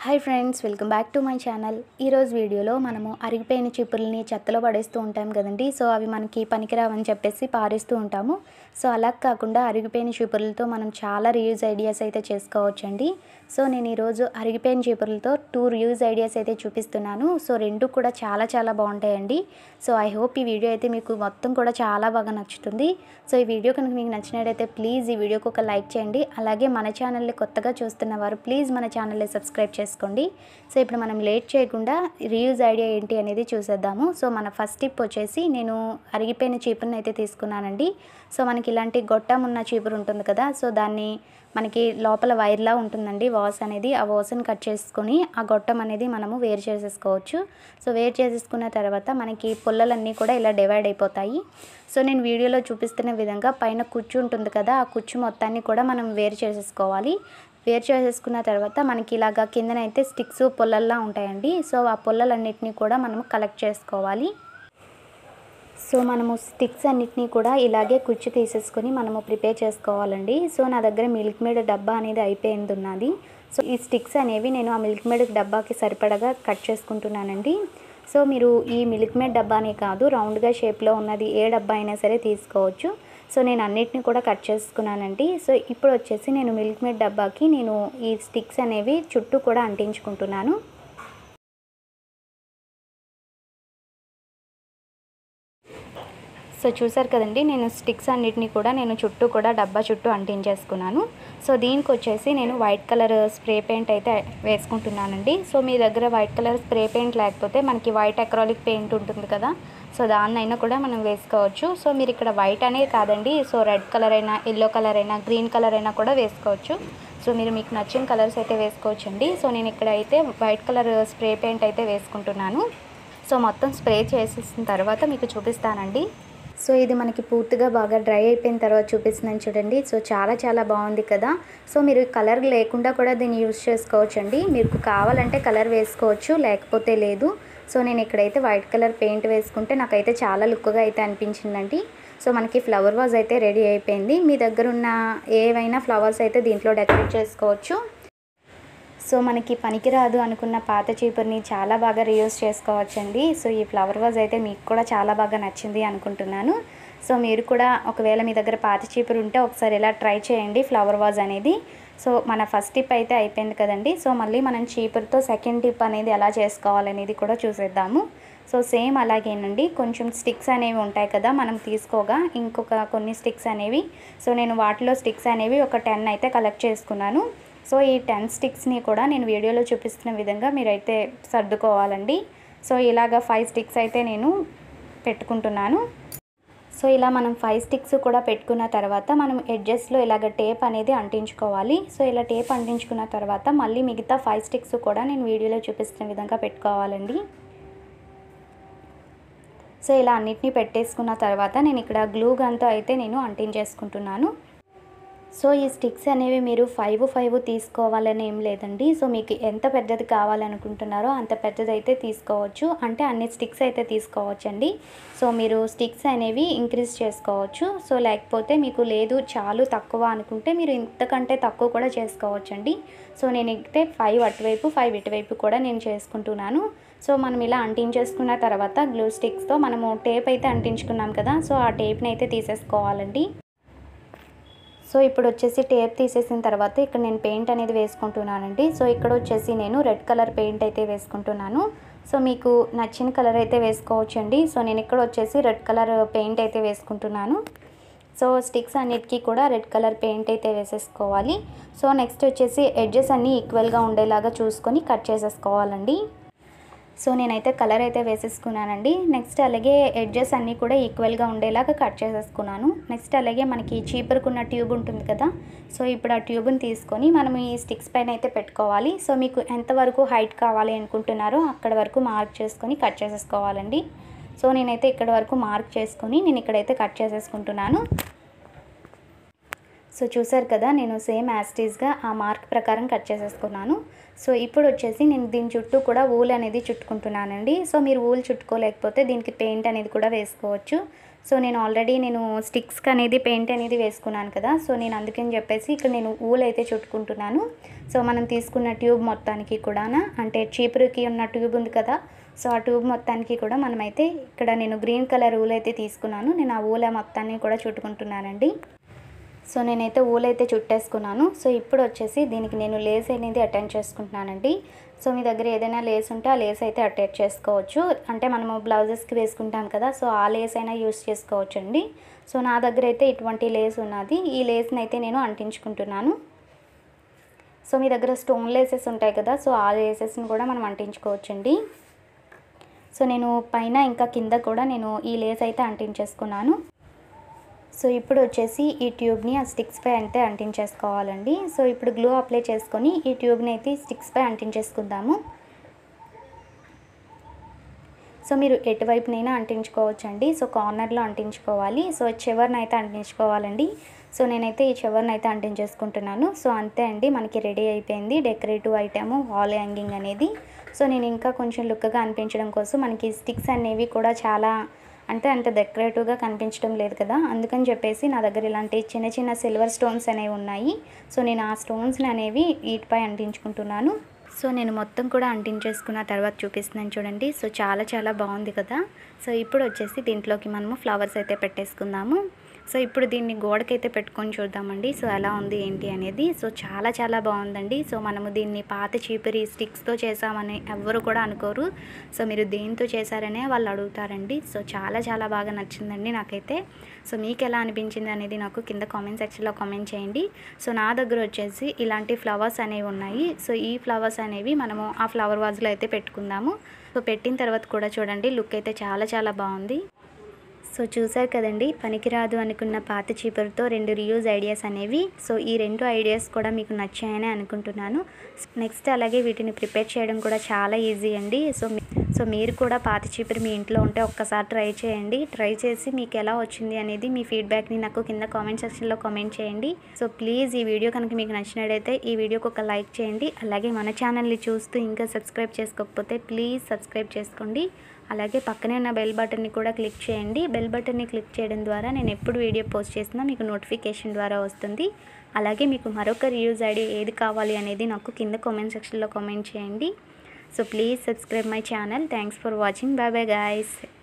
hi friends welcome back to my channel ఈరోజు వీడియోలో మనము అరిగిపోయిన చిప్పుల్ని చెత్తలో పడేస్తూ ఉంటాం కదండి సో అవి మనకి పనికిరావని చెప్పేసి పారేస్తూ ఉంటాము సో అలా కాకుండా అరిగిపోయిన చీపుర్లతో మనం చాలా రీయూజ్ ఐడియాస్ అయితే చేసుకోవచ్చండి సో నేను ఈరోజు అరిగిపోయిన చీపుర్లతో టూ రీయూజ్ ఐడియాస్ అయితే చూపిస్తున్నాను సో రెండు కూడా చాలా చాలా బాగుంటాయండి సో ఐ హోప్ ఈ వీడియో అయితే మీకు మొత్తం కూడా చాలా బాగా నచ్చుతుంది సో ఈ వీడియో కనుక మీకు నచ్చినట్టయితే ప్లీజ్ ఈ వీడియోకి ఒక లైక్ చేయండి అలాగే మన ఛానల్ని కొత్తగా చూస్తున్న వారు ప్లీజ్ మన ఛానల్ని సబ్స్క్రైబ్ చేసుకోండి సో ఇప్పుడు మనం లేట్ చేయకుండా రీయూజ్ ఐడియా ఏంటి అనేది చూసేద్దాము సో మన ఫస్ట్ టిప్ వచ్చేసి నేను అరిగిపోయిన చీపురుని అయితే తీసుకున్నానండి సో మనకి ఇలాంటి గొట్టం ఉన్న చీపురు ఉంటుంది కదా సో దాన్ని మనకి లోపల వైర్లా ఉంటుందండి వాస్ అనేది ఆ వాస్ని కట్ చేసుకొని ఆ గొట్టం అనేది మనము వేరు చేసేసుకోవచ్చు సో వేరు చేసేసుకున్న తర్వాత మనకి పుల్లలన్నీ కూడా ఇలా డివైడ్ అయిపోతాయి సో నేను వీడియోలో చూపిస్తున్న విధంగా పైన కుచ్చు ఉంటుంది కదా ఆ కుచ్చు మొత్తాన్ని కూడా మనం వేరు చేసేసుకోవాలి వేరు చేసేసుకున్న తర్వాత మనకి ఇలాగా కిందనైతే స్టిక్స్ పొల్లల్లా ఉంటాయండి సో ఆ పొల్లలన్నిటినీ కూడా మనము కలెక్ట్ చేసుకోవాలి సో మనము స్టిక్స్ అన్నిటినీ కూడా ఇలాగే కుచ్చి తీసేసుకొని మనము ప్రిపేర్ చేసుకోవాలండి సో నా దగ్గర మిల్క్ మేడ్ డబ్బా అనేది అయిపోయింది ఉన్నది సో ఈ స్టిక్స్ అనేవి నేను ఆ మిల్క్ మేడ్ డబ్బాకి సరిపడగా కట్ చేసుకుంటున్నానండి సో మీరు ఈ మిల్క్ మేడ్ డబ్బానే కాదు రౌండ్గా షేప్లో ఉన్నది ఏ డబ్బా అయినా సరే తీసుకోవచ్చు సో నేను అన్నిటిని కూడా కట్ చేసుకున్నానండి సో ఇప్పుడు వచ్చేసి నేను మిల్క్ మేడ్ డబ్బాకి నేను ఈ స్టిక్స్ అనేవి చుట్టూ కూడా అంటించుకుంటున్నాను సో చూసారు కదండి నేను స్టిక్స్ అన్నిటిని కూడా నేను చుట్టూ కూడా డబ్బా చుట్టూ అంటించేసుకున్నాను సో దీనికి వచ్చేసి నేను వైట్ కలర్ స్ప్రే పెయింట్ అయితే వేసుకుంటున్నానండి సో మీ దగ్గర వైట్ కలర్ స్ప్రే పెయింట్ లేకపోతే మనకి వైట్ అక్రాలిక్ పెయింట్ ఉంటుంది కదా సో దాన్నైనా కూడా మనం వేసుకోవచ్చు సో మీరు ఇక్కడ వైట్ అనేది కాదండి సో రెడ్ కలర్ అయినా ఎల్లో కలర్ అయినా గ్రీన్ కలర్ అయినా కూడా వేసుకోవచ్చు సో మీరు మీకు నచ్చిన కలర్స్ అయితే వేసుకోవచ్చు అండి సో నేను ఇక్కడ అయితే వైట్ కలర్ స్ప్రే పెయింట్ అయితే వేసుకుంటున్నాను సో మొత్తం స్ప్రే చేసేసిన తర్వాత మీకు చూపిస్తానండి సో ఇది మనకి పూర్తిగా బాగా డ్రై అయిపోయిన తర్వాత చూపిస్తున్నాను చూడండి సో చాలా చాలా బాగుంది కదా సో మీరు కలర్ లేకుండా కూడా దీన్ని యూస్ చేసుకోవచ్చు అండి మీకు కావాలంటే కలర్ వేసుకోవచ్చు లేకపోతే లేదు సో నేను ఇక్కడైతే వైట్ కలర్ పెయింట్ వేసుకుంటే నాకైతే చాలా లుక్గా అయితే అనిపించిందండి సో మనకి ఫ్లవర్ వాజ్ అయితే రెడీ అయిపోయింది మీ దగ్గర ఉన్న ఏవైనా ఫ్లవర్స్ అయితే దీంట్లో డెకరేట్ చేసుకోవచ్చు సో మనకి పనికిరాదు అనుకున్న పాత చీపుర్ని చాలా బాగా రీయూస్ చేసుకోవచ్చండి సో ఈ ఫ్లవర్ వాజ్ అయితే మీకు కూడా చాలా బాగా నచ్చింది అనుకుంటున్నాను సో మీరు కూడా ఒకవేళ మీ దగ్గర పాత చీపురు ఉంటే ఒకసారి ఇలా ట్రై చేయండి ఫ్లవర్ వాజ్ అనేది సో మన ఫస్ట్ టిప్ అయితే అయిపోయింది కదండి సో మళ్ళీ మనం చీపురుతో సెకండ్ టిప్ అనేది ఎలా చేసుకోవాలనేది కూడా చూసేద్దాము సో సేమ్ అలాగేనండి కొంచెం స్టిక్స్ అనేవి ఉంటాయి కదా మనం తీసుకోగా ఇంకొక కొన్ని స్టిక్స్ అనేవి సో నేను వాటిలో స్టిక్స్ అనేవి ఒక టెన్ అయితే కలెక్ట్ చేసుకున్నాను సో ఈ టెన్ స్టిక్స్ని కూడా నేను వీడియోలో చూపిస్తున్న విధంగా మీరైతే సర్దుకోవాలండి సో ఇలాగ ఫైవ్ స్టిక్స్ అయితే నేను పెట్టుకుంటున్నాను సో ఇలా మనం ఫైవ్ స్టిక్స్ కూడా పెట్టుకున్న తర్వాత మనం ఎడ్జెస్లో ఇలాగ టేప్ అనేది అంటించుకోవాలి సో ఇలా టేప్ అంటించుకున్న తర్వాత మళ్ళీ మిగతా ఫైవ్ స్టిక్స్ కూడా నేను వీడియోలో చూపిస్తున్న విధంగా పెట్టుకోవాలండి సో ఇలా అన్నిటినీ పెట్టేసుకున్న తర్వాత నేను ఇక్కడ గ్లూ గన్తో అయితే నేను అంటించేసుకుంటున్నాను సో ఈ స్టిక్స్ అనేవి మీరు ఫైవ్ ఫైవ్ తీసుకోవాలని ఏం లేదండి సో మీకు ఎంత పెద్దది కావాలనుకుంటున్నారో అంత పెద్దది అయితే తీసుకోవచ్చు అంటే అన్ని స్టిక్స్ అయితే తీసుకోవచ్చు అండి సో మీరు స్టిక్స్ అనేవి ఇంక్రీజ్ చేసుకోవచ్చు సో లేకపోతే మీకు లేదు చాలు తక్కువ అనుకుంటే మీరు ఇంతకంటే తక్కువ కూడా చేసుకోవచ్చండి సో నేను అయితే ఫైవ్ అటువైపు ఫైవ్ ఇటువైపు కూడా నేను చేసుకుంటున్నాను సో మనం ఇలా అంటించేసుకున్న తర్వాత గ్లూ స్టిక్స్తో మనము టేప్ అయితే అంటించుకున్నాం కదా సో ఆ టేప్ని అయితే తీసేసుకోవాలండి సో ఇప్పుడు వచ్చేసి టేప్ తీసేసిన తర్వాత ఇక్కడ నేను పెయింట్ అనేది వేసుకుంటున్నానండి సో ఇక్కడ వచ్చేసి నేను రెడ్ కలర్ పెయింట్ అయితే వేసుకుంటున్నాను సో మీకు నచ్చిన కలర్ అయితే వేసుకోవచ్చు అండి సో నేను ఇక్కడ వచ్చేసి రెడ్ కలర్ పెయింట్ అయితే వేసుకుంటున్నాను సో స్టిక్స్ అన్నిటికీ కూడా రెడ్ కలర్ పెయింట్ అయితే వేసేసుకోవాలి సో నెక్స్ట్ వచ్చేసి ఎడ్జెస్ అన్నీ ఈక్వల్గా ఉండేలాగా చూసుకొని కట్ చేసేసుకోవాలండి సో నేనైతే కలర్ అయితే వేసేసుకున్నానండి నెక్స్ట్ అలాగే ఎడ్జెస్ అన్నీ కూడా ఈక్వల్గా ఉండేలాగా కట్ చేసేసుకున్నాను నెక్స్ట్ అలాగే మనకి చీపురుకున్న ట్యూబ్ ఉంటుంది కదా సో ఇప్పుడు ఆ ట్యూబ్ని తీసుకొని మనం ఈ స్టిక్స్ పైన అయితే పెట్టుకోవాలి సో మీకు ఎంతవరకు హైట్ కావాలి అనుకుంటున్నారో అక్కడ వరకు మార్క్ చేసుకొని కట్ చేసేసుకోవాలండి సో నేనైతే ఇక్కడ వరకు మార్క్ చేసుకొని నేను ఇక్కడైతే కట్ చేసేసుకుంటున్నాను సో చూసారు కదా నేను సేమ్ యాస్టీస్గా ఆ మార్క్ ప్రకారం కట్ చేసేసుకున్నాను సో ఇప్పుడు వచ్చేసి నేను దీని చుట్టూ కూడా ఊల్ అనేది చుట్టుకుంటున్నానండి సో మీరు ఊల్ చుట్టుకోలేకపోతే దీనికి పెయింట్ అనేది కూడా వేసుకోవచ్చు సో నేను ఆల్రెడీ నేను స్టిక్స్కి అనేది పెయింట్ అనేది వేసుకున్నాను కదా సో నేను అందుకని చెప్పేసి ఇక్కడ నేను ఊల్ అయితే చుట్టుకుంటున్నాను సో మనం తీసుకున్న ట్యూబ్ మొత్తానికి కూడా అంటే చీపురుకి ఉన్న ట్యూబ్ ఉంది కదా సో ఆ ట్యూబ్ మొత్తానికి కూడా మనమైతే ఇక్కడ నేను గ్రీన్ కలర్ ఊల్ అయితే తీసుకున్నాను నేను ఆ ఊల మొత్తాన్ని కూడా చుట్టుకుంటున్నానండి సో నేనైతే ఊల్ అయితే చుట్టేసుకున్నాను సో ఇప్పుడు వచ్చేసి దీనికి నేను లేస్ అనేది అటెండ్ చేసుకుంటున్నానండి సో మీ దగ్గర ఏదైనా లేస్ ఉంటే ఆ లేస్ అయితే అటాచ్ చేసుకోవచ్చు అంటే మనము బ్లౌజెస్కి వేసుకుంటాం కదా సో ఆ లేస్ అయినా యూస్ చేసుకోవచ్చు అండి సో నా దగ్గర అయితే ఇటువంటి లేస్ ఉన్నది ఈ లేస్ని అయితే నేను అంటించుకుంటున్నాను సో మీ దగ్గర స్టోన్ లేసెస్ ఉంటాయి కదా సో ఆ లేసెస్ని కూడా మనం అంటించుకోవచ్చండి సో నేను పైన ఇంకా కింద కూడా నేను ఈ లేస్ అయితే అంటించేసుకున్నాను సో ఇప్పుడు వచ్చేసి ఈ ట్యూబ్ని ఆ స్టిక్స్ పై అయితే అంటించేసుకోవాలండి సో ఇప్పుడు గ్లూ అప్లై చేసుకొని ఈ ట్యూబ్ని అయితే స్టిక్స్ పై అంటించేసుకుందాము సో మీరు ఎటువైపునైనా అంటించుకోవచ్చండి సో కార్నర్లో అంటించుకోవాలి సో చివరిని అయితే అంటించుకోవాలండి సో నేనైతే ఈ చివరిని అయితే అంటించేసుకుంటున్నాను సో అంతే అండి మనకి రెడీ అయిపోయింది డెకరేటివ్ ఐటమ్ వాల్ హ్యాంగింగ్ అనేది సో నేను ఇంకా కొంచెం లుక్గా అనిపించడం కోసం మనకి స్టిక్స్ అనేవి కూడా చాలా అంటే అంత డెకరేటివ్గా కనిపించడం లేదు కదా అందుకని చెప్పేసి నా దగ్గర ఇలాంటి చిన్న చిన్న సిల్వర్ స్టోన్స్ అనేవి ఉన్నాయి సో నేను ఆ స్టోన్స్ అనేవి వీటిపై అంటించుకుంటున్నాను సో నేను మొత్తం కూడా అంటించేసుకున్న తర్వాత చూపిస్తున్నాను చూడండి సో చాలా చాలా బాగుంది కదా సో ఇప్పుడు వచ్చేసి దీంట్లోకి మనము ఫ్లవర్స్ అయితే పెట్టేసుకుందాము సో ఇప్పుడు దీన్ని గోడకైతే పెట్టుకొని చూద్దామండి సో ఎలా ఉంది ఏంటి అనేది సో చాలా చాలా బాగుందండి సో మనము దీన్ని పాత చీపిరి స్టిక్స్తో చేసామని ఎవ్వరు కూడా అనుకోరు సో మీరు దేంతో చేశారనే వాళ్ళు అడుగుతారండి సో చాలా చాలా బాగా నచ్చిందండి నాకైతే సో మీకు ఎలా అనిపించింది అనేది నాకు కింద కామెంట్ సెక్షన్లో కామెంట్ చేయండి సో నా దగ్గర వచ్చేసి ఇలాంటి ఫ్లవర్స్ అనేవి ఉన్నాయి సో ఈ ఫ్లవర్స్ అనేవి మనము ఆ ఫ్లవర్ వాజ్లో అయితే పెట్టుకుందాము సో పెట్టిన తర్వాత కూడా చూడండి లుక్ అయితే చాలా చాలా బాగుంది సో చూసారు కదండి పనికిరాదు అనుకున్న పాత చీపురుతో రెండు రియూజ్ ఐడియాస్ అనేవి సో ఈ రెండు ఐడియాస్ కూడా మీకు నచ్చాయని అనుకుంటున్నాను నెక్స్ట్ అలాగే వీటిని ప్రిపేర్ చేయడం కూడా చాలా ఈజీ అండి సో మీ- సో మీరు కూడా పాత చీపురు మీ ఇంట్లో ఉంటే ఒక్కసారి ట్రై చేయండి ట్రై చేసి మీకు ఎలా వచ్చింది అనేది మీ ఫీడ్బ్యాక్ని నాకు కింద కామెంట్ సెక్షన్లో కామెంట్ చేయండి సో ప్లీజ్ ఈ వీడియో కనుక మీకు నచ్చినట్టయితే ఈ వీడియోకి ఒక లైక్ చేయండి అలాగే మన ఛానల్ని చూస్తూ ఇంకా సబ్స్క్రైబ్ చేసుకోకపోతే ప్లీజ్ సబ్స్క్రైబ్ చేసుకోండి అలాగే పక్కనే ఉన్న బెల్ బటన్ని కూడా క్లిక్ చేయండి బెల్ బటన్ని క్లిక్ చేయడం ద్వారా నేను ఎప్పుడు వీడియో పోస్ట్ చేసినా మీకు నోటిఫికేషన్ ద్వారా వస్తుంది అలాగే మీకు మరొక రివ్యూస్ ఐడి ఏది కావాలి అనేది నాకు కింద కామెంట్ సెక్షన్లో కామెంట్ చేయండి so please subscribe my channel thanks for watching bye bye guys